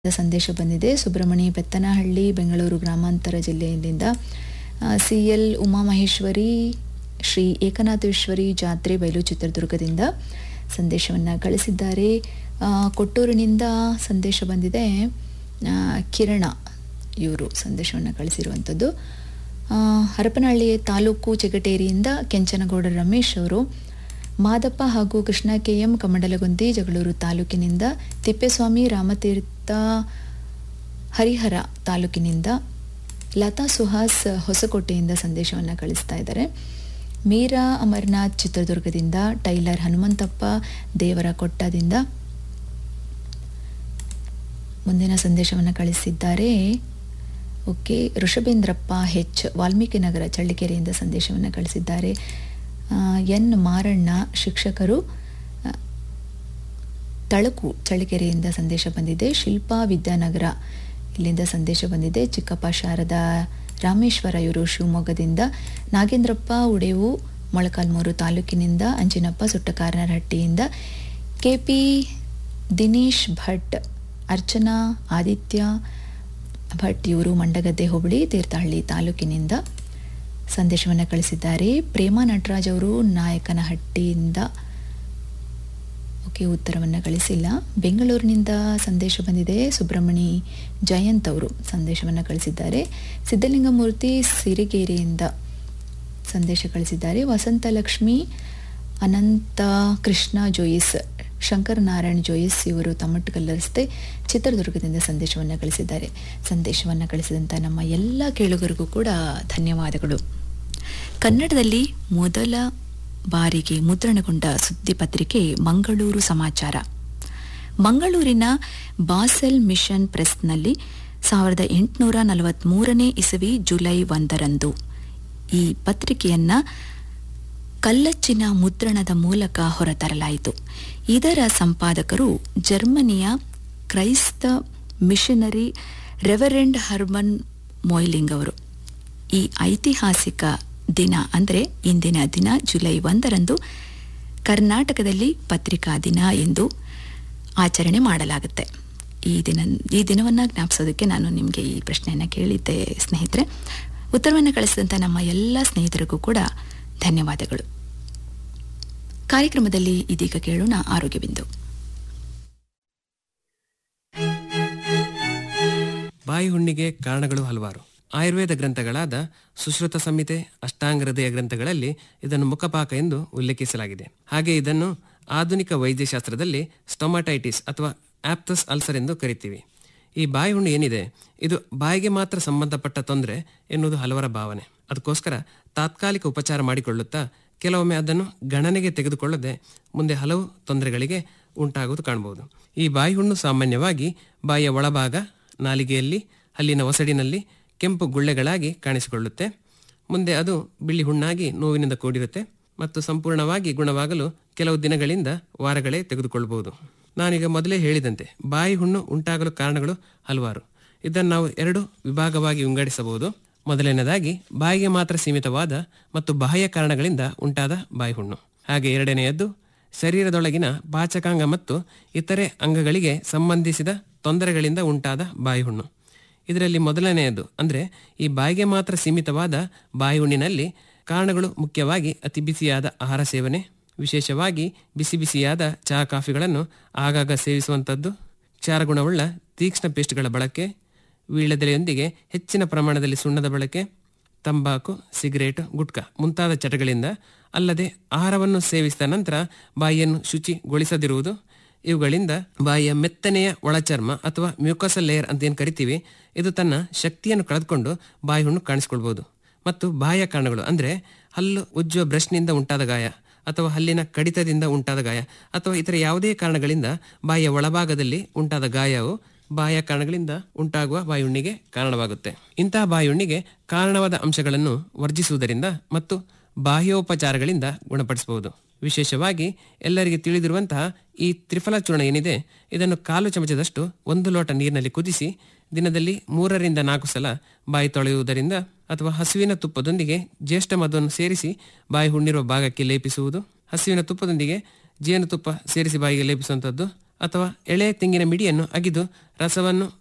ಸಂದೇಶ ಬಂದಿದೆ ಸುಬ್ರಹ್ಮಣ್ಯ ಬೆತ್ತನಹಳ್ಳಿ ಬೆಂಗಳೂರು ಗ್ರಾಮಾಂತರ ಜಿಲ್ಲೆಯಿಂದ ಸಿ ಎಲ್ ಉಮಾಮಹೇಶ್ವರಿ ಶ್ರೀ ಏಕನಾಥೇಶ್ವರಿ ಜಾತ್ರೆ ಬಯಲು ಚಿತ್ರದುರ್ಗದಿಂದ ಸಂದೇಶವನ್ನು ಕಳಿಸಿದ್ದಾರೆ ಆ, ಕೊಟ್ಟೂರಿನಿಂದ ಸಂದೇಶ ಬಂದಿದೆ ಆ, ಕಿರಣ ಇವರು ಸಂದೇಶವನ್ನು ಕಳಿಸಿರುವಂಥದ್ದು ಆ, ಹರಪನಹಳ್ಳಿ ತಾಲೂಕು ಚಿಗಟೇರಿಯಿಂದ ಕೆಂಚನಗೌಡ ರಮೇಶ್ ಅವರು ಮಾದಪ್ಪ ಹಾಗೂ ಕೃಷ್ಣ ಕೆ ಎಂ ಕಮಂಡಲಗುಂದಿ ಜಗಳೂರು ತಾಲೂಕಿನಿಂದ ತಿಪ್ಪೇಸ್ವಾಮಿ ರಾಮತೀರ್ಥ ಹರಿಹರ ತಾಲೂಕಿನಿಂದ ಲತಾ ಸುಹಾಸ್ ಹೊಸಕೋಟೆಯಿಂದ ಸಂದೇಶವನ್ನು ಕಳಿಸ್ತಾ ಇದ್ದಾರೆ ಮೀರಾ ಅಮರ್ನಾಥ್ ಚಿತ್ರದುರ್ಗದಿಂದ ಟೈಲರ್ ಹನುಮಂತಪ್ಪ ದೇವರ ಕೊಟ್ಟದಿಂದ ಮುಂದಿನ ಸಂದೇಶವನ್ನು ಕಳಿಸಿದ್ದಾರೆ ಓಕೆ ಋಷಭೇಂದ್ರಪ್ಪ ಹೆಚ್ ವಾಲ್ಮೀಕಿ ನಗರ ಚಳ್ಳಿಕೆರೆಯಿಂದ ಸಂದೇಶವನ್ನು ಕಳಿಸಿದ್ದಾರೆ ಆ, ಎನ್ ಮಾರಣ್ಣ ಶಿಕ್ಷಕರು ಆ, ತಳಕು ಚಳ್ಳಕೆರೆಯಿಂದ ಸಂದೇಶ ಬಂದಿದೆ ಶಿಲ್ಪಾ ವಿದ್ಯಾನಗರ ಇಲ್ಲಿಂದ ಸಂದೇಶ ಬಂದಿದೆ ಚಿಕ್ಕಪ್ಪ ಶಾರದಾ ರಾಮೇಶ್ವರ ಇವರು ಶಿವಮೊಗ್ಗದಿಂದ ನಾಗೇಂದ್ರಪ್ಪ ಉಡೇವು ಮೊಳಕಾಲ್ಮೂರು ತಾಲೂಕಿನಿಂದ ಅಂಜಿನಪ್ಪ ಸುಟ್ಟಕಾರನಹಟ್ಟಿಯಿಂದ ಕೆ ಪಿ ದಿನೇಶ್ ಭಟ್ ಅರ್ಚನಾ ಆದಿತ್ಯ ಭಟ್ ಇವರು ಮಂಡಗದ್ದೆ ಹೋಬಳಿ ತೀರ್ಥಹಳ್ಳಿ ತಾಲೂಕಿನಿಂದ ಸಂದೇಶವನ್ನು ಕಳಿಸಿದ್ದಾರೆ ಪ್ರೇಮ ನಟರಾಜ್ ಅವರು ನಾಯಕನಹಟ್ಟಿಯಿಂದ ಓಕೆ ಉತ್ತರವನ್ನು ಕಳಿಸಿಲ್ಲ ಬೆಂಗಳೂರಿನಿಂದ ಸಂದೇಶ ಬಂದಿದೆ ಸುಬ್ರಹ್ಮಣಿ ಜಯಂತ್ ಅವರು ಸಂದೇಶವನ್ನು ಕಳಿಸಿದ್ದಾರೆ ಸಿದ್ಧಲಿಂಗಮೂರ್ತಿ ಸಿರಿಗೇರಿಯಿಂದ ಸಂದೇಶ ಕಳಿಸಿದ್ದಾರೆ ವಸಂತಲಕ್ಷ್ಮಿ ಅನಂತ ಕೃಷ್ಣ ಜೋಯಿಸ್ ಶಂಕರ್ ನಾರಾಯಣ್ ಜೋಯಿಸ್ ಇವರು ತಮ್ಮಟ್ಟಗಲ್ಲ ರಸ್ತೆ ಚಿತ್ರದುರ್ಗದಿಂದ ಸಂದೇಶವನ್ನು ಕಳಿಸಿದ್ದಾರೆ ಸಂದೇಶವನ್ನು ಕಳಿಸಿದಂಥ ನಮ್ಮ ಎಲ್ಲ ಕೇಳುಗರಿಗೂ ಕೂಡ ಧನ್ಯವಾದಗಳು ಕನ್ನಡದಲ್ಲಿ ಮೊದಲ ಬಾರಿಗೆ ಮುದ್ರಣಗೊಂಡ ಸುದ್ದಿ ಪತ್ರಿಕೆ ಮಂಗಳೂರು ಸಮಾಚಾರ ಮಂಗಳೂರಿನ ಬಾಸೆಲ್ ಮಿಷನ್ ಪ್ರೆಸ್ನಲ್ಲಿ ಸಾವಿರದ ಎಂಟುನೂರ ನಲವತ್ಮೂರನೇ ಇಸವಿ ಜುಲೈ ಒಂದರಂದು ಈ ಪತ್ರಿಕೆಯನ್ನ ಕಲ್ಲಚ್ಚಿನ ಮುದ್ರಣದ ಮೂಲಕ ಹೊರತರಲಾಯಿತು ಇದರ ಸಂಪಾದಕರು ಜರ್ಮನಿಯ ಕ್ರೈಸ್ತ ಮಿಷನರಿ ರೆವರೆಂಡ್ ಹರ್ಮನ್ ಮೊಯ್ಲಿಂಗ್ ಅವರು ಈ ಐತಿಹಾಸಿಕ ದಿನ ಅಂದರೆ ಇಂದಿನ ದಿನ ಜುಲೈ ಒಂದರಂದು ಕರ್ನಾಟಕದಲ್ಲಿ ಪತ್ರಿಕಾ ದಿನ ಎಂದು ಆಚರಣೆ ಮಾಡಲಾಗುತ್ತೆ ಈ ದಿನ ಈ ದಿನವನ್ನು ಜ್ಞಾಪಿಸೋದಕ್ಕೆ ನಾನು ನಿಮಗೆ ಈ ಪ್ರಶ್ನೆಯನ್ನು ಕೇಳಿದ್ದೆ ಸ್ನೇಹಿತರೆ ಉತ್ತರವನ್ನು ಕಳಿಸಿದಂಥ ನಮ್ಮ ಎಲ್ಲ ಸ್ನೇಹಿತರಿಗೂ ಕೂಡ ಧನ್ಯವಾದಗಳು ಕಾರ್ಯಕ್ರಮದಲ್ಲಿ ಇದೀಗ ಕೇಳೋಣ ಆರೋಗ್ಯ ಬಿಂದು ಬಾಯಿ ಹುಣ್ಣಿಗೆ ಕಾರಣಗಳು ಹಲವಾರು ಆಯುರ್ವೇದ ಗ್ರಂಥಗಳಾದ ಸುಶ್ರುತ ಸಂಹಿತೆ ಅಷ್ಟಾಂಗ ಹೃದಯ ಗ್ರಂಥಗಳಲ್ಲಿ ಇದನ್ನು ಮುಖಪಾಕ ಎಂದು ಉಲ್ಲೇಖಿಸಲಾಗಿದೆ ಹಾಗೆ ಇದನ್ನು ಆಧುನಿಕ ವೈದ್ಯಶಾಸ್ತ್ರದಲ್ಲಿ ಸ್ಟೊಮಾಟೈಟಿಸ್ ಅಥವಾ ಆಪ್ತಸ್ ಅಲ್ಸರ್ ಎಂದು ಕರಿತೀವಿ ಈ ಬಾಯಿ ಹುಣ್ಣು ಏನಿದೆ ಇದು ಬಾಯಿಗೆ ಮಾತ್ರ ಸಂಬಂಧಪಟ್ಟ ತೊಂದರೆ ಎನ್ನುವುದು ಹಲವರ ಭಾವನೆ ಅದಕ್ಕೋಸ್ಕರ ತಾತ್ಕಾಲಿಕ ಉಪಚಾರ ಮಾಡಿಕೊಳ್ಳುತ್ತಾ ಕೆಲವೊಮ್ಮೆ ಅದನ್ನು ಗಣನೆಗೆ ತೆಗೆದುಕೊಳ್ಳದೆ ಮುಂದೆ ಹಲವು ತೊಂದರೆಗಳಿಗೆ ಉಂಟಾಗುವುದು ಕಾಣಬಹುದು ಈ ಬಾಯಿ ಹುಣ್ಣು ಸಾಮಾನ್ಯವಾಗಿ ಬಾಯಿಯ ಒಳಭಾಗ ನಾಲಿಗೆಯಲ್ಲಿ ಹಲ್ಲಿನ ಒಸಡಿನಲ್ಲಿ ಕೆಂಪು ಗುಳ್ಳೆಗಳಾಗಿ ಕಾಣಿಸಿಕೊಳ್ಳುತ್ತೆ ಮುಂದೆ ಅದು ಬಿಳಿ ಹುಣ್ಣಾಗಿ ನೋವಿನಿಂದ ಕೂಡಿರುತ್ತೆ ಮತ್ತು ಸಂಪೂರ್ಣವಾಗಿ ಗುಣವಾಗಲು ಕೆಲವು ದಿನಗಳಿಂದ ವಾರಗಳೇ ತೆಗೆದುಕೊಳ್ಳಬಹುದು ನಾನೀಗ ಮೊದಲೇ ಹೇಳಿದಂತೆ ಬಾಯಿ ಹುಣ್ಣು ಉಂಟಾಗಲು ಕಾರಣಗಳು ಹಲವಾರು ಇದನ್ನು ನಾವು ಎರಡು ವಿಭಾಗವಾಗಿ ವಿಂಗಡಿಸಬಹುದು ಮೊದಲನೇದಾಗಿ ಬಾಯಿಗೆ ಮಾತ್ರ ಸೀಮಿತವಾದ ಮತ್ತು ಬಾಹ್ಯ ಕಾರಣಗಳಿಂದ ಉಂಟಾದ ಬಾಯಿ ಹುಣ್ಣು ಹಾಗೆ ಎರಡನೆಯದ್ದು ಶರೀರದೊಳಗಿನ ಪಾಚಕಾಂಗ ಮತ್ತು ಇತರೆ ಅಂಗಗಳಿಗೆ ಸಂಬಂಧಿಸಿದ ತೊಂದರೆಗಳಿಂದ ಉಂಟಾದ ಬಾಯಿ ಹುಣ್ಣು ಇದರಲ್ಲಿ ಮೊದಲನೆಯದು ಅಂದರೆ ಈ ಬಾಯಿಗೆ ಮಾತ್ರ ಸೀಮಿತವಾದ ಬಾಯಿ ಹುಣ್ಣಿನಲ್ಲಿ ಕಾರಣಗಳು ಮುಖ್ಯವಾಗಿ ಅತಿ ಬಿಸಿಯಾದ ಆಹಾರ ಸೇವನೆ ವಿಶೇಷವಾಗಿ ಬಿಸಿ ಬಿಸಿಯಾದ ಚಹಾ ಕಾಫಿಗಳನ್ನು ಆಗಾಗ ಸೇವಿಸುವಂಥದ್ದು ಕ್ಷಾರಗುಣವುಳ್ಳ ತೀಕ್ಷ್ಣ ಪೇಸ್ಟ್ಗಳ ಬಳಕೆ ವೀಳ್ಯದೆಲೆಯೊಂದಿಗೆ ಹೆಚ್ಚಿನ ಪ್ರಮಾಣದಲ್ಲಿ ಸುಣ್ಣದ ಬಳಕೆ ತಂಬಾಕು ಸಿಗರೇಟ್ ಗುಟ್ಕಾ ಮುಂತಾದ ಚಟಗಳಿಂದ ಅಲ್ಲದೆ ಆಹಾರವನ್ನು ಸೇವಿಸಿದ ನಂತರ ಬಾಯಿಯನ್ನು ಶುಚಿಗೊಳಿಸದಿರುವುದು ಇವುಗಳಿಂದ ಬಾಯಿಯ ಮೆತ್ತನೆಯ ಒಳಚರ್ಮ ಅಥವಾ ಮ್ಯೂಕಸಲ್ ಲೇಯರ್ ಅಂತ ಏನು ಕರಿತೀವಿ ಇದು ತನ್ನ ಶಕ್ತಿಯನ್ನು ಕಳೆದುಕೊಂಡು ಬಾಯಿ ಹುಣ್ಣು ಕಾಣಿಸ್ಕೊಳ್ಬಹುದು ಮತ್ತು ಬಾಹ್ಯ ಕಾರಣಗಳು ಅಂದರೆ ಹಲ್ಲು ಉಜ್ಜುವ ಬ್ರಷ್ನಿಂದ ಉಂಟಾದ ಗಾಯ ಅಥವಾ ಹಲ್ಲಿನ ಕಡಿತದಿಂದ ಉಂಟಾದ ಗಾಯ ಅಥವಾ ಇತರ ಯಾವುದೇ ಕಾರಣಗಳಿಂದ ಬಾಯಿಯ ಒಳಭಾಗದಲ್ಲಿ ಉಂಟಾದ ಗಾಯವು ಬಾಹ್ಯ ಕಾರಣಗಳಿಂದ ಉಂಟಾಗುವ ಬಾಯುಣ್ಣಿಗೆ ಕಾರಣವಾಗುತ್ತೆ ಇಂತಹ ಬಾಯುಣ್ಣಿಗೆ ಕಾರಣವಾದ ಅಂಶಗಳನ್ನು ವರ್ಜಿಸುವುದರಿಂದ ಮತ್ತು ಬಾಹ್ಯೋಪಚಾರಗಳಿಂದ ಗುಣಪಡಿಸಬಹುದು ವಿಶೇಷವಾಗಿ ಎಲ್ಲರಿಗೆ ತಿಳಿದಿರುವಂತಹ ಈ ತ್ರಿಫಲ ಚೂರ್ಣ ಏನಿದೆ ಇದನ್ನು ಕಾಲು ಚಮಚದಷ್ಟು ಒಂದು ಲೋಟ ನೀರಿನಲ್ಲಿ ಕುದಿಸಿ ದಿನದಲ್ಲಿ ಮೂರರಿಂದ ನಾಲ್ಕು ಸಲ ಬಾಯಿ ತೊಳೆಯುವುದರಿಂದ ಅಥವಾ ಹಸುವಿನ ತುಪ್ಪದೊಂದಿಗೆ ಜ್ಯೇಷ್ಠ ಮಧುವನ್ನು ಸೇರಿಸಿ ಬಾಯಿ ಹುಣ್ಣಿರುವ ಭಾಗಕ್ಕೆ ಲೇಪಿಸುವುದು ಹಸುವಿನ ತುಪ್ಪದೊಂದಿಗೆ ಜೇನುತುಪ್ಪ ಸೇರಿಸಿ ಬಾಯಿಗೆ ಲೇಪಿಸುವಂಥದ್ದು ಅಥವಾ ಎಳೆ ತೆಂಗಿನ ಮಿಡಿಯನ್ನು ಅಗಿದು ರಸವನ್ನು